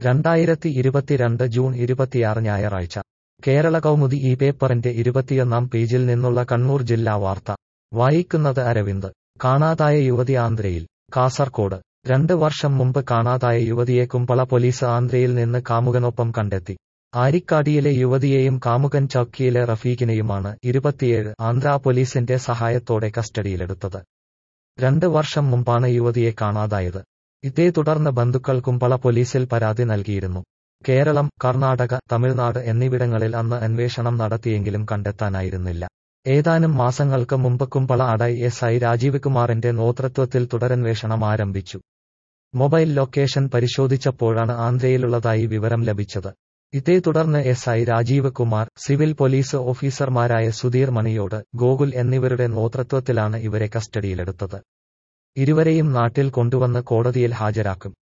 രണ്ടായിരത്തി ഇരുപത്തിരണ്ട് ജൂൺ ഇരുപത്തിയാറ് ഞായറാഴ്ച കേരള കൗമുദി ഈ പേപ്പറിന്റെ ഇരുപത്തിയൊന്നാം പേജിൽ നിന്നുള്ള കണ്ണൂർ ജില്ലാ വാർത്ത വായിക്കുന്നത് അരവിന്ദ് കാണാതായ യുവതി ആന്ധ്രയിൽ കാസർകോട് രണ്ട് വർഷം മുമ്പ് കാണാതായ യുവതിയെ കുമ്പള പോലീസ് ആന്ധ്രയിൽ നിന്ന് കാമുകനൊപ്പം കണ്ടെത്തി ആരിക്കാടിയിലെ യുവതിയെയും കാമുകൻ ചൌക്കിയിലെ റഫീഖിനെയുമാണ് ഇരുപത്തിയേഴ് ആന്ധ്ര പോലീസിന്റെ സഹായത്തോടെ കസ്റ്റഡിയിലെടുത്തത് രണ്ട് വർഷം മുമ്പാണ് യുവതിയെ കാണാതായത് ഇതേ തുടർന്ന് ബന്ധുക്കൾ കുമ്പള പോലീസിൽ പരാതി നൽകിയിരുന്നു കേരളം കർണാടക തമിഴ്നാട് എന്നിവിടങ്ങളിൽ അന്ന് അന്വേഷണം നടത്തിയെങ്കിലും കണ്ടെത്താനായിരുന്നില്ല ഏതാനും മാസങ്ങൾക്ക് മുമ്പ് കുമ്പള അടൈ എസ് ഐ രാജീവ് കുമാറിന്റെ നേതൃത്വത്തിൽ തുടരന്വേഷണം ആരംഭിച്ചു മൊബൈൽ ലൊക്കേഷൻ പരിശോധിച്ചപ്പോഴാണ് ആന്ധ്രയിലുള്ളതായി വിവരം ലഭിച്ചത് ഇതേ തുടർന്ന് S I Rajeev Kumar civil police ഓഫീസർമാരായ സുധീർ മണിയോട് ഗോകുൽ എന്നിവരുടെ നേതൃത്വത്തിലാണ് ഇവരെ കസ്റ്റഡിയിലെടുത്തത് ഇരുവരെയും നാട്ടിൽ കൊണ്ടുവന്ന് കോടതിയിൽ ഹാജരാക്കും